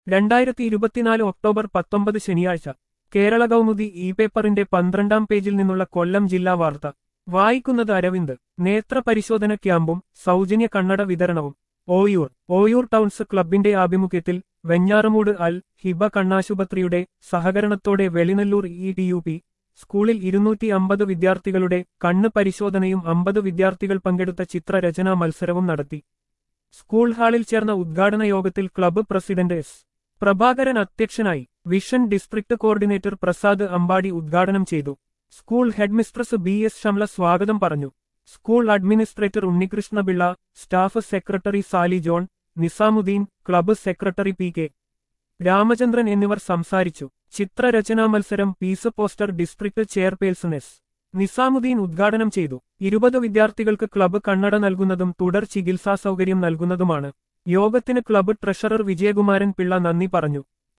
രണ്ടായിരത്തി ഇരുപത്തിനാല് ഒക്ടോബർ പത്തൊമ്പത് ശനിയാഴ്ച കേരള കൗമുദി ഇ പേപ്പറിന്റെ പന്ത്രണ്ടാം പേജിൽ നിന്നുള്ള കൊല്ലം ജില്ലാ വാർത്ത വായിക്കുന്നത് അരവിന്ദ് നേത്ര പരിശോധന ക്യാമ്പും സൗജന്യ കണ്ണട വിതരണവും ഓയൂർ ഓയൂർ ടൗൺസ് ക്ലബിന്റെ ആഭിമുഖ്യത്തിൽ വെഞ്ഞാറമൂട് അൽ ഹിബ കണ്ണാശുപത്രിയുടെ സഹകരണത്തോടെ Velinalloor E T U P സ്കൂളിൽ ഇരുന്നൂറ്റി അമ്പത് വിദ്യാർത്ഥികളുടെ കണ്ണ് പരിശോധനയും അമ്പത് വിദ്യാർത്ഥികൾ പങ്കെടുത്ത ചിത്രരചനാ മത്സരവും നടത്തി സ്കൂൾ ഹാളിൽ ചേർന്ന ഉദ്ഘാടന യോഗത്തിൽ ക്ലബ്ബ് പ്രസിഡന്റ് എസ് പ്രഭാകരൻ അധ്യക്ഷനായി vision district coordinator Prasad Ambadi ഉദ്ഘാടനം ചെയ്തു school headmistress B S Shamla സ്വാഗതം പറഞ്ഞു school administrator Unnikrishnapillai staff secretary Sally John Nizamuddin club secretary P K Ramachandran എന്നിവർ സംസാരിച്ചു ചിത്രരചനാ മത്സരം peace poster district chairperson S Nizamuddin ഉദ്ഘാടനം ചെയ്തു ഇരുപത് വിദ്യാർത്ഥികൾക്ക് ക്ലബ്ബ് കണ്ണട നൽകുന്നതും തുടർ ചികിത്സാ സൗകര്യം നൽകുന്നതുമാണ് യോഗത്തിന് ക്ലബ്ബ് ട്രഷറർ വിജയകുമാരൻ പിള്ള നന്ദി പറഞ്ഞു